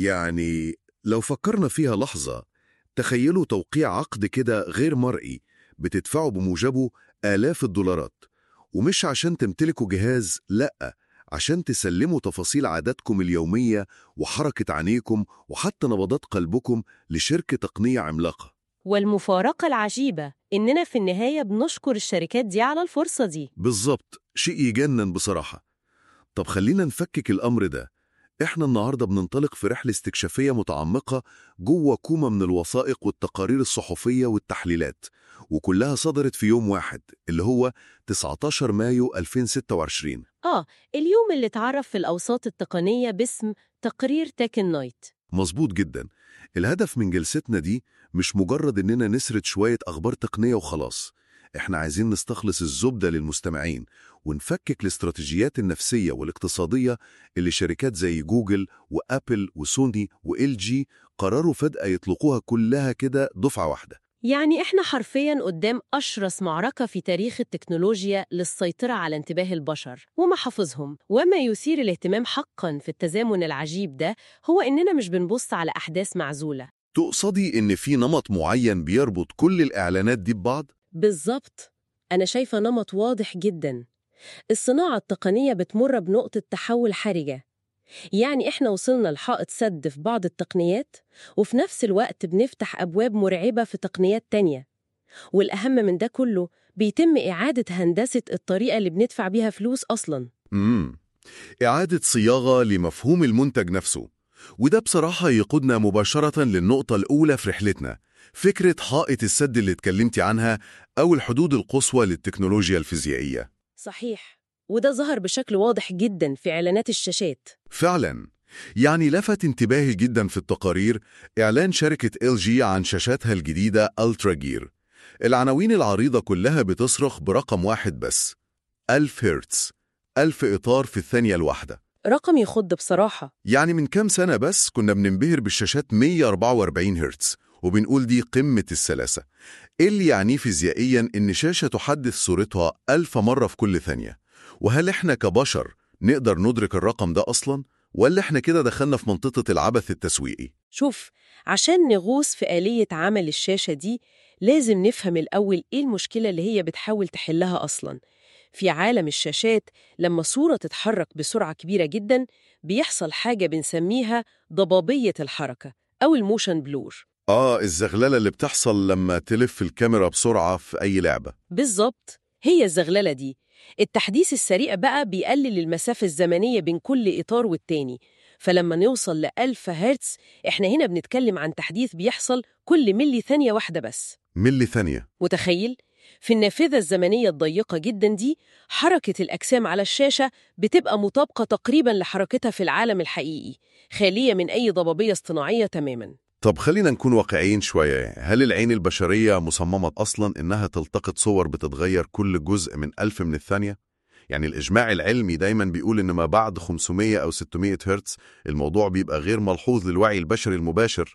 يعني لو فكرنا فيها لحظة تخيلوا توقيع عقد كده غير مرئي بتدفعوا بموجبه آلاف الدولارات ومش عشان تمتلكوا جهاز لأ عشان تسلموا تفاصيل عاداتكم اليومية وحركة عينيكم وحتى نبضات قلبكم لشركة تقنية عملاقة والمفارقة العجيبة إننا في النهاية بنشكر الشركات دي على الفرصة دي بالظبط شيء يجنن بصراحة طب خلينا نفكك الأمر ده إحنا النهاردة بننطلق في رحلة استكشافية متعمقة جوه كومة من الوثائق والتقارير الصحفية والتحليلات وكلها صدرت في يوم واحد اللي هو 19 مايو 2026 آه اليوم اللي اتعرف في الأوساط التقنية باسم تقرير تاكن نايت مظبوط جدا الهدف من جلستنا دي مش مجرد إننا نسرد شوية أخبار تقنية وخلاص إحنا عايزين نستخلص الزبدة للمستمعين ونفكك الاستراتيجيات النفسية والاقتصادية اللي شركات زي جوجل وأبل وسوني وإل جي قرروا فجأة يطلقوها كلها كده دفعة واحدة يعني إحنا حرفياً قدام أشرس معركة في تاريخ التكنولوجيا للسيطرة على انتباه البشر ومحافظهم وما يثير الاهتمام حقاً في التزامن العجيب ده هو إننا مش بنبص على أحداث معزولة تقصدي إن في نمط معين بيربط كل الإعلانات دي ببعض؟ بالظبط أنا شايفة نمط واضح جدا الصناعة التقنية بتمر بنقطة تحول حرجة يعني إحنا وصلنا لحائط سد في بعض التقنيات وفي نفس الوقت بنفتح أبواب مرعبة في تقنيات تانية والأهم من ده كله بيتم إعادة هندسة الطريقة اللي بندفع بيها فلوس أصلاً امم إعادة صياغة لمفهوم المنتج نفسه وده بصراحة يقودنا مباشرة للنقطة الأولى في رحلتنا فكرة حائط السد اللي اتكلمتي عنها أو الحدود القصوى للتكنولوجيا الفيزيائية صحيح وده ظهر بشكل واضح جدا في إعلانات الشاشات فعلا يعني لفت انتباهي جدا في التقارير إعلان شركة ال جي عن شاشاتها الجديدة ألترا جير العناوين العريضة كلها بتصرخ برقم واحد بس 1000 هرتز 1000 إطار في الثانية الواحدة رقم يخض بصراحة يعني من كام سنة بس كنا بننبهر بالشاشات 144 هرتز وبنقول دي قمة السلاسة إيه اللي يعنيه فيزيائيا إن شاشة تحدث صورتها ألف مرة في كل ثانية وهل إحنا كبشر نقدر ندرك الرقم ده أصلا ولا إحنا كده دخلنا في منطقة العبث التسويقي شوف عشان نغوص في آلية عمل الشاشة دي لازم نفهم الأول إيه المشكلة اللي هي بتحاول تحلها أصلاً في عالم الشاشات لما صورة تتحرك بسرعة كبيرة جداً بيحصل حاجة بنسميها ضبابية الحركة أو الموشن بلور آه الزغللة اللي بتحصل لما تلف الكاميرا بسرعة في أي لعبة بالظبط هي الزغللة دي التحديث السريع بقى بيقلل المسافة الزمنية بين كل إطار والتاني فلما نوصل لألف هرتز إحنا هنا بنتكلم عن تحديث بيحصل كل ملي ثانية واحدة بس ملي ثانية متخيل؟ في النافذة الزمنية الضيقة جدا دي حركة الأجسام على الشاشة بتبقى مطابقة تقريبا لحركتها في العالم الحقيقي خالية من أي ضبابية اصطناعية تماما طب خلينا نكون واقعيين شوية هل العين البشرية مصممة أصلا إنها تلتقط صور بتتغير كل جزء من ألف من الثانية؟ يعني الإجماع العلمي دايما بيقول إن ما بعد 500 أو 600 هرتز الموضوع بيبقى غير ملحوظ للوعي البشري المباشر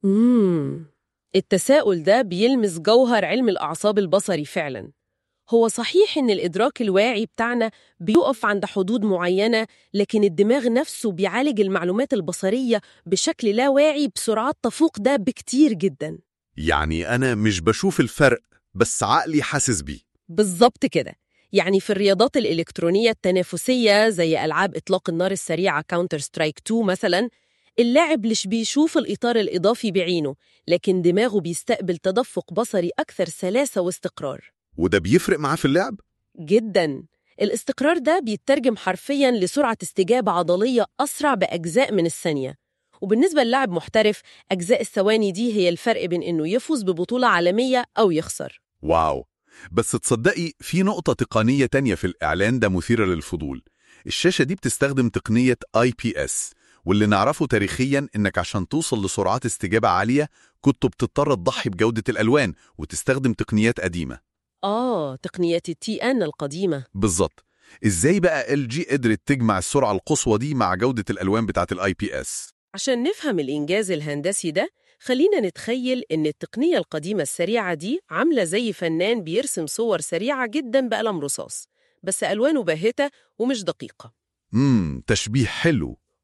مم. التساؤل ده بيلمس جوهر علم الأعصاب البصري فعلا هو صحيح إن الإدراك الواعي بتاعنا بيقف عند حدود معينة لكن الدماغ نفسه بيعالج المعلومات البصرية بشكل لا واعي بسرعات تفوق ده بكتير جدا يعني أنا مش بشوف الفرق بس عقلي حاسس بيه بالظبط كده يعني في الرياضات الإلكترونية التنافسية زي ألعاب إطلاق النار السريعة كاونتر سترايك 2 مثلا اللاعب مش بيشوف الإطار الإضافي بعينه لكن دماغه بيستقبل تدفق بصري أكثر سلاسة واستقرار وده بيفرق معاه في اللعب؟ جدا الاستقرار ده بيترجم حرفيا لسرعة استجابة عضلية أسرع بأجزاء من الثانية وبالنسبة للاعب محترف أجزاء الثواني دي هي الفرق بين إنه يفوز ببطولة عالمية أو يخسر واو بس تصدقي في نقطة تقنية تانية في الإعلان ده مثيرة للفضول الشاشة دي بتستخدم تقنية IPS واللي نعرفه تاريخيا إنك عشان توصل لسرعات استجابة عالية كنت بتضطر تضحي بجودة الألوان وتستخدم تقنيات قديمة آه تقنيات التي أن القديمة بالظبط إزاي بقى ال جي قدرت تجمع السرعة القصوى دي مع جودة الألوان بتاعة الاي بي اس عشان نفهم الإنجاز الهندسي ده خلينا نتخيل إن التقنية القديمة السريعة دي عاملة زي فنان بيرسم صور سريعة جدا بقلم رصاص بس ألوانه باهتة ومش دقيقة امم تشبيه حلو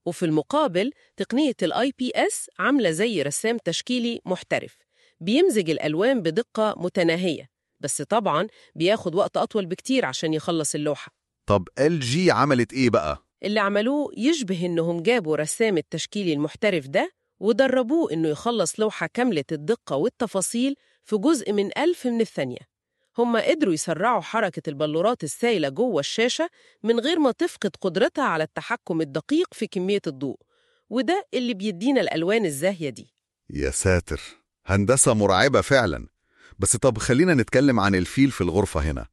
وفي المقابل تقنية ال IPS عاملة زي رسام تشكيلي محترف بيمزج الألوان بدقة متناهية بس طبعاً بياخد وقت أطول بكتير عشان يخلص اللوحة طب ال جي عملت إيه بقى؟ اللي عملوه يشبه إنهم جابوا رسام التشكيلي المحترف ده ودربوه إنه يخلص لوحة كاملة الدقة والتفاصيل في جزء من ألف من الثانية هم قدروا يسرعوا حركة البلورات السائلة جوه الشاشة من غير ما تفقد قدرتها على التحكم الدقيق في كمية الضوء وده اللي بيدينا الألوان الزاهية دي يا ساتر هندسة مرعبة فعلا بس طب خلينا نتكلم عن الفيل في الغرفة هنا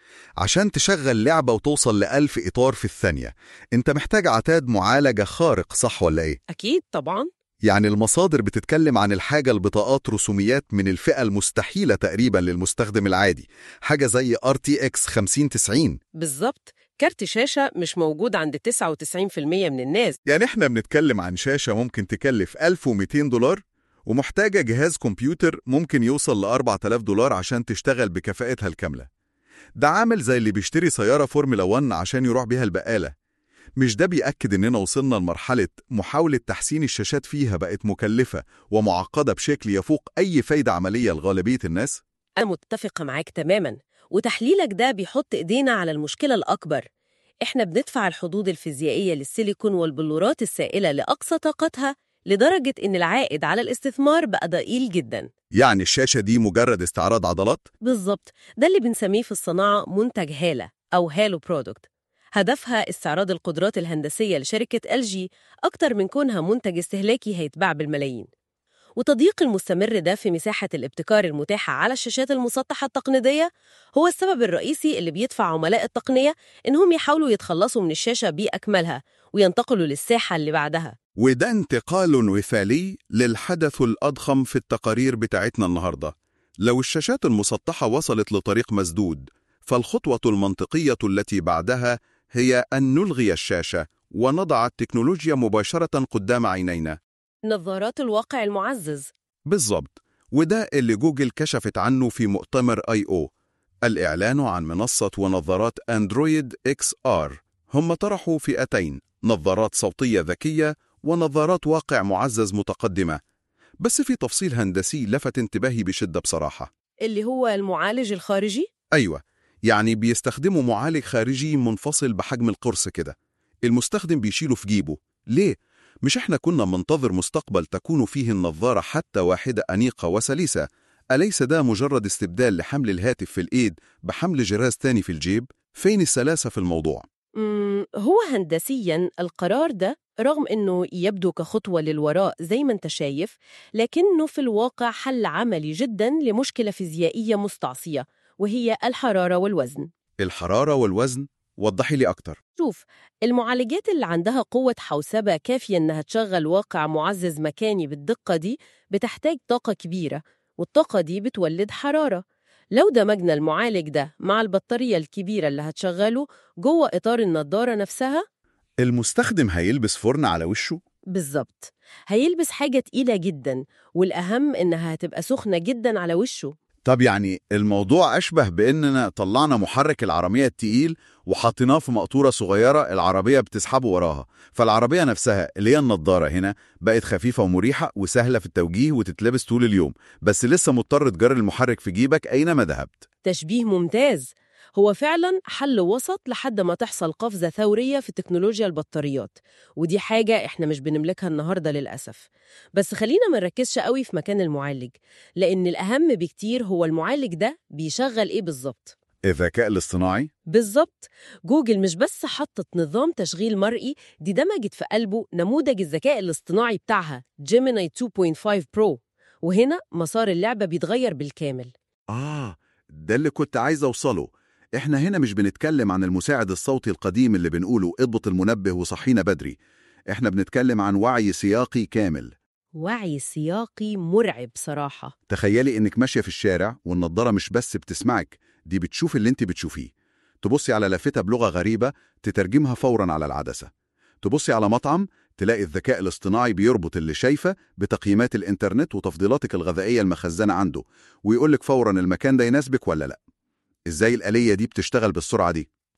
عشان تشغل لعبة وتوصل لألف إطار في الثانية انت محتاج عتاد معالجة خارق صح ولا ايه؟ أكيد طبعاً يعني المصادر بتتكلم عن الحاجة البطاقات رسوميات من الفئة المستحيلة تقريبا للمستخدم العادي حاجة زي RTX 5090 بالظبط كارت شاشة مش موجود عند 99% من الناس يعني احنا بنتكلم عن شاشة ممكن تكلف 1200 دولار ومحتاجة جهاز كمبيوتر ممكن يوصل ل 4000 دولار عشان تشتغل بكفاءتها الكاملة ده عامل زي اللي بيشتري سيارة فورمولا 1 عشان يروح بيها البقالة مش ده بيأكد إننا وصلنا لمرحلة محاولة تحسين الشاشات فيها بقت مكلفة ومعقدة بشكل يفوق أي فايدة عملية لغالبية الناس؟ أنا متفقة معاك تماماً وتحليلك ده بيحط إيدينا على المشكلة الأكبر إحنا بندفع الحدود الفيزيائية للسيليكون والبلورات السائلة لأقصى طاقتها لدرجة إن العائد على الاستثمار بقى ضئيل جداً يعني الشاشة دي مجرد استعراض عضلات؟ بالظبط ده اللي بنسميه في الصناعة منتج هالة أو هالو برودكت هدفها استعراض القدرات الهندسية لشركة ال جي أكتر من كونها منتج استهلاكي هيتباع بالملايين وتضييق المستمر ده في مساحة الابتكار المتاحة على الشاشات المسطحة التقليدية هو السبب الرئيسي اللي بيدفع عملاء التقنية إنهم يحاولوا يتخلصوا من الشاشة بأكملها وينتقلوا للساحة اللي بعدها وده انتقال مثالي للحدث الأضخم في التقارير بتاعتنا النهاردة لو الشاشات المسطحة وصلت لطريق مسدود فالخطوة المنطقية التي بعدها هي أن نلغي الشاشة ونضع التكنولوجيا مباشرة قدام عينينا نظارات الواقع المعزز بالضبط وده اللي جوجل كشفت عنه في مؤتمر اي او الإعلان عن منصة ونظارات أندرويد اكس ار هم طرحوا فئتين نظارات صوتية ذكية ونظارات واقع معزز متقدمة بس في تفصيل هندسي لفت انتباهي بشدة بصراحة اللي هو المعالج الخارجي أيوة يعني بيستخدموا معالج خارجي منفصل بحجم القرص كده المستخدم بيشيله في جيبه ليه؟ مش احنا كنا منتظر مستقبل تكون فيه النظارة حتى واحدة أنيقة وسلسة أليس ده مجرد استبدال لحمل الهاتف في الإيد بحمل جهاز تاني في الجيب؟ فين السلاسة في الموضوع؟ مم، هو هندسياً القرار ده رغم إنه يبدو كخطوة للوراء زي ما أنت شايف لكنه في الواقع حل عملي جداً لمشكلة فيزيائية مستعصية وهي الحرارة والوزن الحرارة والوزن؟ وضحي لي أكتر شوف المعالجات اللي عندها قوة حوسبة كافية إنها تشغل واقع معزز مكاني بالدقة دي بتحتاج طاقة كبيرة والطاقة دي بتولد حرارة لو دمجنا المعالج ده مع البطارية الكبيرة اللي هتشغله جوه إطار النضارة نفسها المستخدم هيلبس فرن على وشه؟ بالظبط هيلبس حاجة تقيلة جدا والأهم إنها هتبقى سخنة جدا على وشه طب يعني الموضوع أشبه بإننا طلعنا محرك العربية التقيل وحطيناه في مقطورة صغيرة العربية بتسحبه وراها فالعربية نفسها اللي هي النضارة هنا بقت خفيفة ومريحة وسهلة في التوجيه وتتلبس طول اليوم بس لسه مضطر تجرر المحرك في جيبك أينما ذهبت تشبيه ممتاز هو فعلا حل وسط لحد ما تحصل قفزة ثورية في تكنولوجيا البطاريات ودي حاجة احنا مش بنملكها النهاردة للأسف بس خلينا ما نركزش قوي في مكان المعالج لأن الأهم بكتير هو المعالج ده بيشغل إيه بالظبط الذكاء الاصطناعي بالظبط جوجل مش بس حطت نظام تشغيل مرئي دي دمجت في قلبه نموذج الذكاء الاصطناعي بتاعها جيميناي 2.5 برو وهنا مسار اللعبة بيتغير بالكامل آه ده اللي كنت عايز أوصله إحنا هنا مش بنتكلم عن المساعد الصوتي القديم اللي بنقوله اضبط المنبه وصحينا بدري إحنا بنتكلم عن وعي سياقي كامل وعي سياقي مرعب صراحة تخيلي إنك ماشية في الشارع والنضارة مش بس بتسمعك دي بتشوف اللي انت بتشوفيه تبصي على لافتة بلغة غريبة تترجمها فورا على العدسة تبصي على مطعم تلاقي الذكاء الاصطناعي بيربط اللي شايفة بتقييمات الإنترنت وتفضيلاتك الغذائية المخزنة عنده ويقولك فورا المكان ده يناسبك ولا لأ إزاي الآلية دي بتشتغل بالسرعة دي؟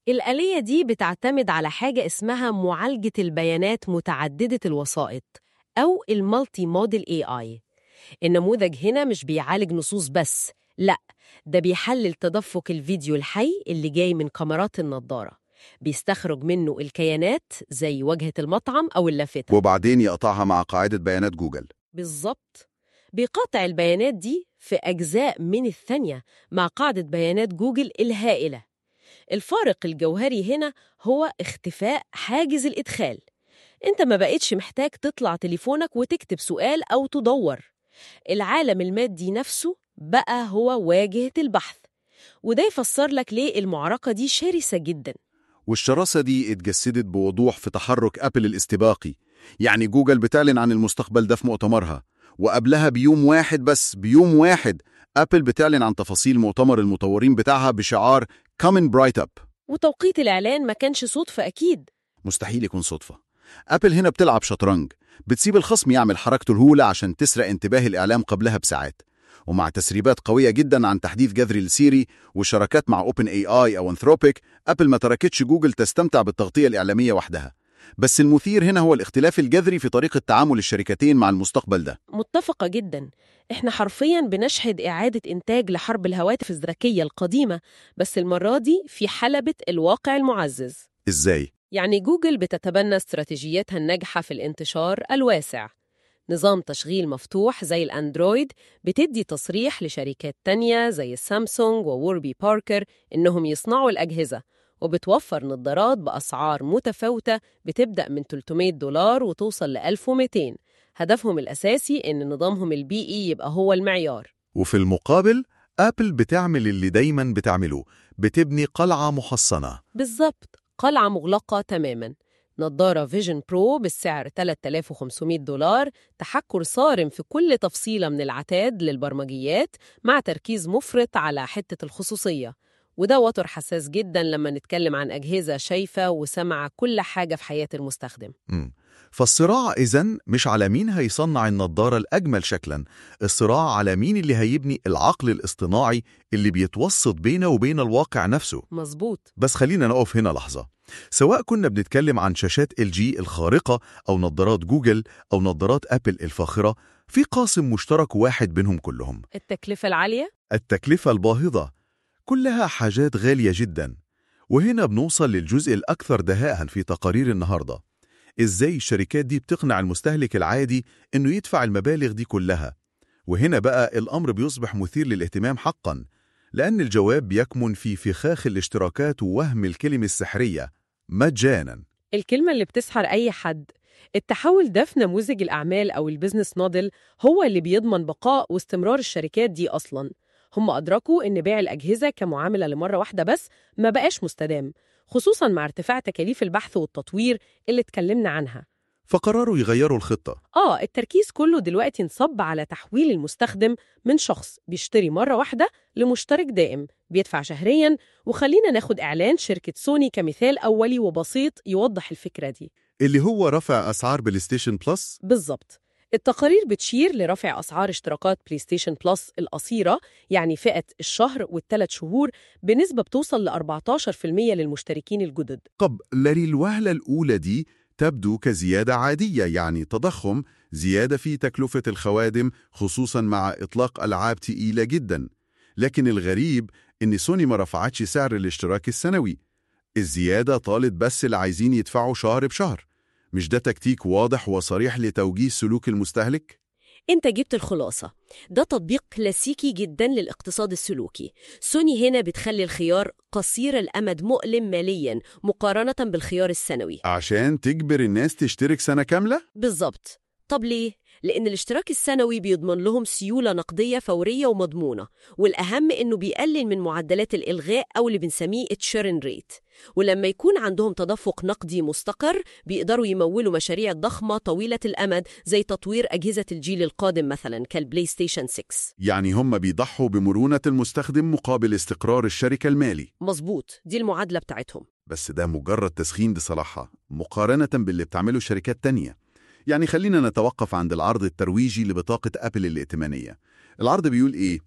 الآلية دي بتعتمد على حاجة اسمها معالجة البيانات متعددة الوسائط أو المالتي موديل AI النموذج هنا مش بيعالج نصوص بس لا ده بيحلل تدفق الفيديو الحي اللي جاي من كاميرات النضارة بيستخرج منه الكيانات زي واجهة المطعم أو اللافتة وبعدين يقطعها مع قاعدة بيانات جوجل بالظبط بيقاطع البيانات دي في أجزاء من الثانية مع قاعدة بيانات جوجل الهائلة الفارق الجوهري هنا هو اختفاء حاجز الإدخال انت ما بقيتش محتاج تطلع تليفونك وتكتب سؤال أو تدور العالم المادي نفسه بقى هو واجهة البحث وده يفسر لك ليه المعركة دي شرسة جدا والشراسة دي اتجسدت بوضوح في تحرك أبل الاستباقي يعني جوجل بتعلن عن المستقبل ده في مؤتمرها وقبلها بيوم واحد بس بيوم واحد أبل بتعلن عن تفاصيل مؤتمر المطورين بتاعها بشعار Coming Bright Up وتوقيت الإعلان ما كانش صدفة أكيد مستحيل يكون صدفة أبل هنا بتلعب شطرنج بتسيب الخصم يعمل حركته الهولة عشان تسرق انتباه الإعلام قبلها بساعات ومع تسريبات قوية جدا عن تحديث جذري لسيري وشراكات مع اوبن اي اي او انثروبيك ابل ما تركتش جوجل تستمتع بالتغطية الإعلامية وحدها بس المثير هنا هو الاختلاف الجذري في طريقة تعامل الشركتين مع المستقبل ده متفقة جدا احنا حرفيا بنشهد إعادة إنتاج لحرب الهواتف الذكية القديمة بس المرة دي في حلبة الواقع المعزز ازاي؟ يعني جوجل بتتبنى استراتيجيتها الناجحة في الانتشار الواسع نظام تشغيل مفتوح زي الأندرويد بتدي تصريح لشركات تانية زي سامسونج ووربي باركر إنهم يصنعوا الأجهزة وبتوفر نظارات بأسعار متفاوتة بتبدأ من 300 دولار وتوصل ل 1200 هدفهم الأساسي إن نظامهم البيئي يبقى هو المعيار وفي المقابل أبل بتعمل اللي دايما بتعمله بتبني قلعة محصنة بالظبط قلعة مغلقة تماما نظارة فيجن برو بالسعر 3500 دولار تحكر صارم في كل تفصيلة من العتاد للبرمجيات مع تركيز مفرط على حتة الخصوصية وده وتر حساس جدا لما نتكلم عن أجهزة شايفة وسمع كل حاجة في حياة المستخدم مم. فالصراع إذن مش على مين هيصنع النضارة الأجمل شكلاً الصراع على مين اللي هيبني العقل الاصطناعي اللي بيتوسط بينه وبين الواقع نفسه مظبوط بس خلينا نقف هنا لحظة سواء كنا بنتكلم عن شاشات ال جي الخارقة أو نظارات جوجل أو نظارات أبل الفاخرة في قاسم مشترك واحد بينهم كلهم التكلفة العالية التكلفة الباهظة كلها حاجات غالية جدا وهنا بنوصل للجزء الأكثر دهاء في تقارير النهاردة إزاي الشركات دي بتقنع المستهلك العادي إنه يدفع المبالغ دي كلها وهنا بقى الأمر بيصبح مثير للاهتمام حقا لأن الجواب يكمن في فخاخ الاشتراكات ووهم الكلمة السحرية مجانا الكلمة اللي بتسحر أي حد التحول ده في نموذج الأعمال أو البيزنس موديل هو اللي بيضمن بقاء واستمرار الشركات دي أصلاً هم أدركوا إن بيع الأجهزة كمعاملة لمرة واحدة بس ما بقاش مستدام خصوصاً مع ارتفاع تكاليف البحث والتطوير اللي اتكلمنا عنها فقرروا يغيروا الخطة آه التركيز كله دلوقتي انصب على تحويل المستخدم من شخص بيشتري مرة واحدة لمشترك دائم بيدفع شهرياً وخلينا ناخد إعلان شركة سوني كمثال أولي وبسيط يوضح الفكرة دي اللي هو رفع أسعار بلاي ستيشن بلس بالظبط التقارير بتشير لرفع أسعار اشتراكات بلاي ستيشن بلس القصيرة يعني فئة الشهر والثلاث شهور بنسبة بتوصل ل 14% للمشتركين الجدد طب للوهلة الأولى دي تبدو كزيادة عادية يعني تضخم زيادة في تكلفة الخوادم خصوصا مع إطلاق ألعاب تقيلة جدا لكن الغريب إن سوني ما رفعتش سعر الاشتراك السنوي الزيادة طالت بس اللي عايزين يدفعوا شهر بشهر مش ده تكتيك واضح وصريح لتوجيه سلوك المستهلك؟ انت جبت الخلاصة ده تطبيق كلاسيكي جدا للاقتصاد السلوكي سوني هنا بتخلي الخيار قصير الأمد مؤلم ماليا مقارنة بالخيار السنوي عشان تجبر الناس تشترك سنة كاملة؟ بالظبط طب ليه؟ لأن الاشتراك السنوي بيضمن لهم سيولة نقدية فورية ومضمونة والأهم إنه بيقلل من معدلات الإلغاء أو اللي بنسميه التشيرن ريت ولما يكون عندهم تدفق نقدي مستقر بيقدروا يمولوا مشاريع ضخمة طويلة الأمد زي تطوير أجهزة الجيل القادم مثلا كالبلاي ستيشن 6 يعني هم بيضحوا بمرونة المستخدم مقابل استقرار الشركة المالي مظبوط دي المعادلة بتاعتهم بس ده مجرد تسخين بصراحة مقارنة باللي بتعمله شركات تانية يعني خلينا نتوقف عند العرض الترويجي لبطاقة أبل الائتمانية العرض بيقول إيه؟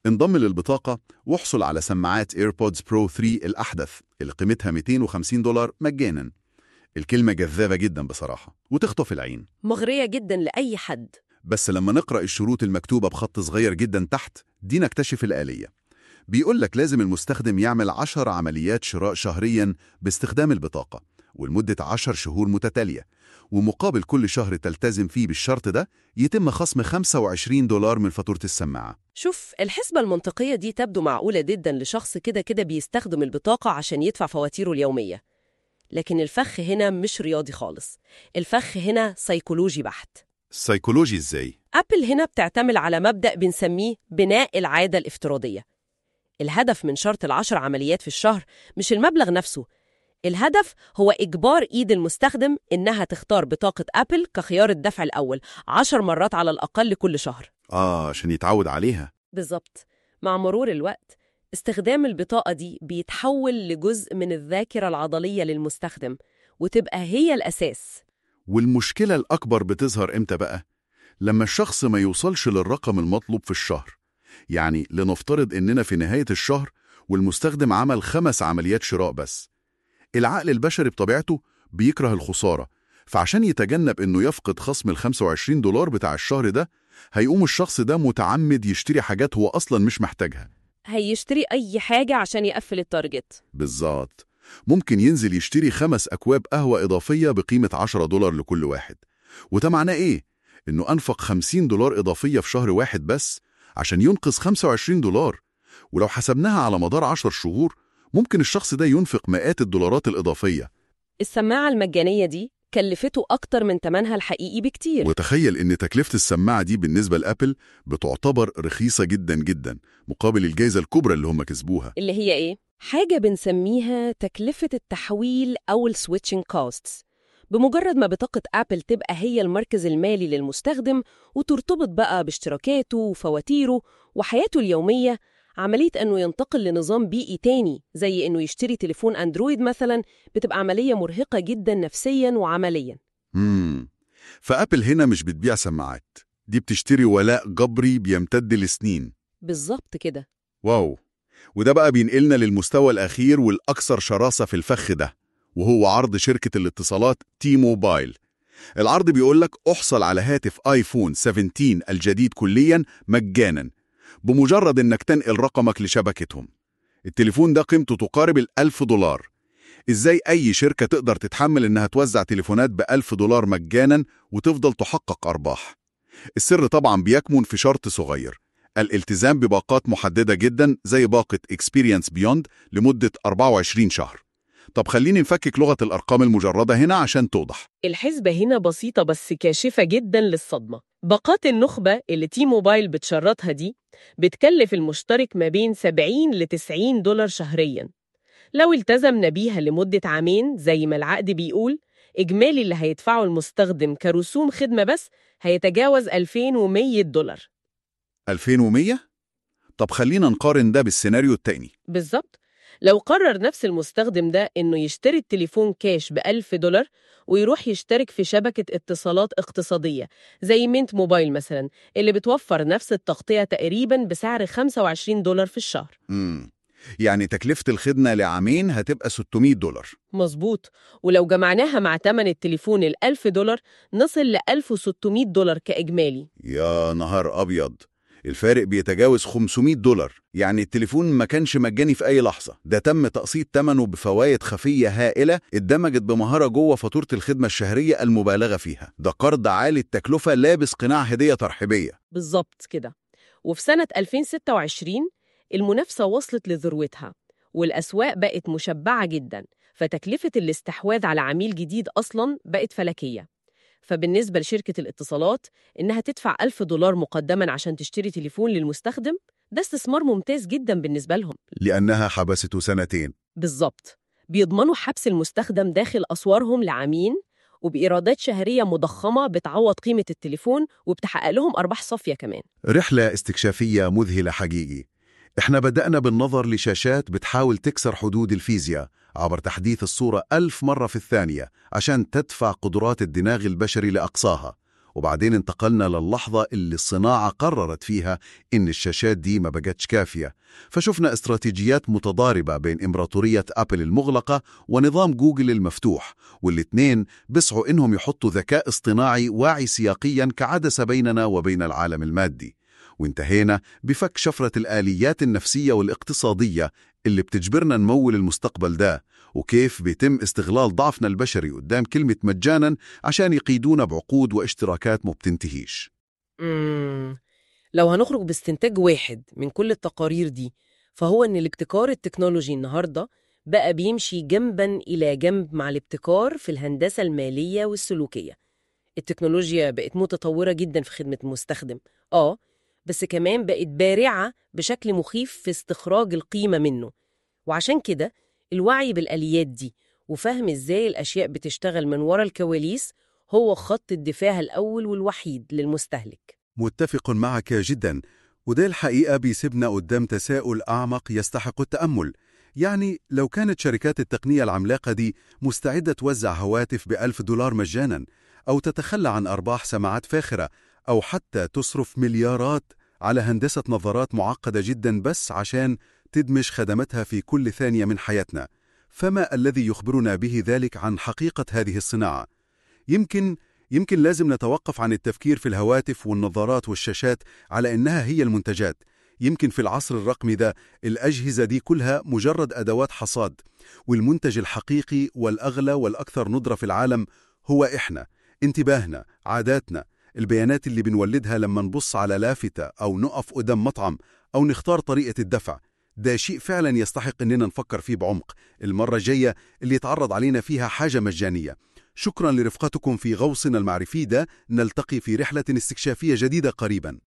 انضم للبطاقة واحصل على سماعات ايربودز برو 3 الأحدث اللي قيمتها 250 دولار مجانا الكلمة جذابة جدا بصراحة وتخطف العين مغرية جدا لأي حد بس لما نقرأ الشروط المكتوبة بخط صغير جدا تحت دي نكتشف الآلية بيقول لك لازم المستخدم يعمل 10 عمليات شراء شهريا باستخدام البطاقة ولمدة 10 شهور متتالية ومقابل كل شهر تلتزم فيه بالشرط ده يتم خصم 25 دولار من فاتورة السماعة شوف الحسبة المنطقية دي تبدو معقولة جدا لشخص كده كده بيستخدم البطاقة عشان يدفع فواتيره اليومية لكن الفخ هنا مش رياضي خالص الفخ هنا سيكولوجي بحت سيكولوجي ازاي؟ أبل هنا بتعتمد على مبدأ بنسميه بناء العادة الافتراضية الهدف من شرط العشر عمليات في الشهر مش المبلغ نفسه الهدف هو إجبار إيد المستخدم إنها تختار بطاقة أبل كخيار الدفع الأول عشر مرات على الأقل كل شهر آه عشان يتعود عليها بالظبط مع مرور الوقت استخدام البطاقة دي بيتحول لجزء من الذاكرة العضلية للمستخدم وتبقى هي الأساس والمشكلة الأكبر بتظهر إمتى بقى؟ لما الشخص ما يوصلش للرقم المطلوب في الشهر يعني لنفترض إننا في نهاية الشهر والمستخدم عمل خمس عمليات شراء بس العقل البشري بطبيعته بيكره الخسارة فعشان يتجنب إنه يفقد خصم ال 25 دولار بتاع الشهر ده هيقوم الشخص ده متعمد يشتري حاجات هو أصلا مش محتاجها هيشتري أي حاجة عشان يقفل التارجت بالظبط ممكن ينزل يشتري خمس أكواب قهوة إضافية بقيمة 10 دولار لكل واحد وده معناه إيه؟ إنه أنفق 50 دولار إضافية في شهر واحد بس عشان ينقذ 25 دولار ولو حسبناها على مدار 10 شهور ممكن الشخص ده ينفق مئات الدولارات الإضافية السماعة المجانية دي كلفته أكتر من تمنها الحقيقي بكتير وتخيل إن تكلفة السماعة دي بالنسبة لأبل بتعتبر رخيصة جدا جدا مقابل الجائزة الكبرى اللي هم كسبوها اللي هي إيه؟ حاجة بنسميها تكلفة التحويل أو السويتشنج كوستس بمجرد ما بطاقة أبل تبقى هي المركز المالي للمستخدم وترتبط بقى باشتراكاته وفواتيره وحياته اليومية عملية أنه ينتقل لنظام بيئي تاني زي أنه يشتري تليفون أندرويد مثلا بتبقى عملية مرهقة جدا نفسيا وعمليا مم. فأبل هنا مش بتبيع سماعات دي بتشتري ولاء جبري بيمتد لسنين بالظبط كده واو وده بقى بينقلنا للمستوى الأخير والأكثر شراسة في الفخ ده وهو عرض شركة الاتصالات تي موبايل العرض بيقول لك احصل على هاتف آيفون 17 الجديد كليا مجانا بمجرد انك تنقل رقمك لشبكتهم التليفون ده قيمته تقارب الألف دولار ازاي أي شركة تقدر تتحمل انها توزع تليفونات بألف دولار مجانا وتفضل تحقق أرباح السر طبعا بيكمن في شرط صغير الالتزام بباقات محددة جدا زي باقة Experience Beyond لمدة 24 شهر طب خليني نفكك لغة الأرقام المجردة هنا عشان توضح الحسبة هنا بسيطة بس كاشفة جدا للصدمة باقات النخبة اللي تي موبايل بتشرطها دي بتكلف المشترك ما بين 70 ل 90 دولار شهرياً لو التزمنا بيها لمدة عامين زي ما العقد بيقول إجمالي اللي هيدفعه المستخدم كرسوم خدمة بس هيتجاوز 2100 دولار 2100 طب خلينا نقارن ده بالسيناريو التاني بالظبط لو قرر نفس المستخدم ده إنه يشتري التليفون كاش بألف دولار ويروح يشترك في شبكة اتصالات اقتصادية زي مينت موبايل مثلا اللي بتوفر نفس التغطية تقريبا بسعر 25 دولار في الشهر مم. يعني تكلفة الخدمة لعامين هتبقى 600 دولار مظبوط ولو جمعناها مع تمن التليفون الألف دولار نصل ل 1600 دولار كإجمالي يا نهار أبيض الفارق بيتجاوز 500 دولار يعني التليفون ما كانش مجاني في أي لحظة ده تم تقسيط ثمنه بفوائد خفية هائلة اتدمجت بمهارة جوه فاتورة الخدمة الشهرية المبالغة فيها ده قرض عالي التكلفة لابس قناع هدية ترحيبية بالظبط كده وفي سنة 2026 المنافسة وصلت لذروتها والأسواق بقت مشبعة جدا فتكلفة الاستحواذ على عميل جديد أصلاً بقت فلكية فبالنسبة لشركة الاتصالات إنها تدفع ألف دولار مقدماً عشان تشتري تليفون للمستخدم ده استثمار ممتاز جدا بالنسبة لهم لأنها حبسته سنتين بالظبط بيضمنوا حبس المستخدم داخل أسوارهم لعامين وبإيرادات شهرية مضخمة بتعوض قيمة التليفون وبتحقق لهم أرباح صافية كمان رحلة استكشافية مذهلة حقيقي احنا بدأنا بالنظر لشاشات بتحاول تكسر حدود الفيزياء عبر تحديث الصورة ألف مرة في الثانية عشان تدفع قدرات الدماغ البشري لأقصاها وبعدين انتقلنا للحظة اللي الصناعة قررت فيها إن الشاشات دي ما بقتش كافية فشفنا استراتيجيات متضاربة بين إمبراطورية أبل المغلقة ونظام جوجل المفتوح والاتنين بيسعوا إنهم يحطوا ذكاء اصطناعي واعي سياقيا كعدسة بيننا وبين العالم المادي وانتهينا بفك شفرة الآليات النفسية والاقتصادية اللي بتجبرنا نمول المستقبل ده وكيف بيتم استغلال ضعفنا البشري قدام كلمة مجانا عشان يقيدونا بعقود واشتراكات ما بتنتهيش مم. لو هنخرج باستنتاج واحد من كل التقارير دي فهو إن الابتكار التكنولوجي النهاردة بقى بيمشي جنبا إلى جنب مع الابتكار في الهندسة المالية والسلوكية التكنولوجيا بقت متطورة جدا في خدمة المستخدم آه بس كمان بقت بارعة بشكل مخيف في استخراج القيمة منه وعشان كده الوعي بالآليات دي وفهم إزاي الأشياء بتشتغل من ورا الكواليس هو خط الدفاع الأول والوحيد للمستهلك متفق معك جدا وده الحقيقة بيسيبنا قدام تساؤل أعمق يستحق التأمل يعني لو كانت شركات التقنية العملاقة دي مستعدة توزع هواتف بألف دولار مجانا أو تتخلى عن أرباح سماعات فاخرة أو حتى تصرف مليارات على هندسة نظارات معقدة جدا بس عشان تدمج خدماتها في كل ثانية من حياتنا فما الذي يخبرنا به ذلك عن حقيقة هذه الصناعة؟ يمكن يمكن لازم نتوقف عن التفكير في الهواتف والنظارات والشاشات على إنها هي المنتجات يمكن في العصر الرقمي ده الأجهزة دي كلها مجرد أدوات حصاد والمنتج الحقيقي والأغلى والأكثر ندرة في العالم هو إحنا انتباهنا عاداتنا البيانات اللي بنولدها لما نبص على لافتة أو نقف قدام مطعم أو نختار طريقة الدفع ده شيء فعلا يستحق إننا نفكر فيه بعمق المرة الجاية اللي يتعرض علينا فيها حاجة مجانية شكرا لرفقتكم في غوصنا المعرفي ده نلتقي في رحلة استكشافية جديدة قريبا